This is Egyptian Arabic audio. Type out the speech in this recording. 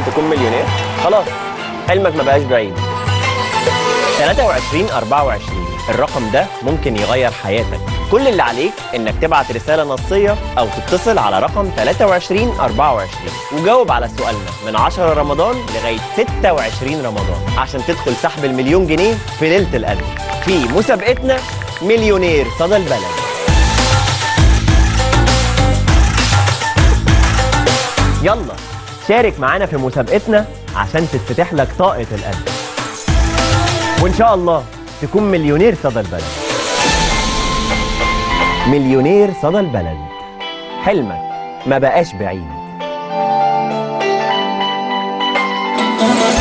تكون مليونير خلاص حلمك ما بقاش بعيد 23 24 الرقم ده ممكن يغير حياتك كل اللي عليك انك تبعت رسالة نصية او تتصل على رقم 23 24 وجاوب على سؤالنا من 10 رمضان لغاية 26 رمضان عشان تدخل سحب المليون جنيه في ليلة القدر في مسابقتنا مليونير صدى البلد يلا شارك معانا في مسابقتنا عشان تتفتح لك طاقة القلب وإن شاء الله تكون مليونير صدى البلد مليونير صدى البلد حلمك ما بقاش بعيد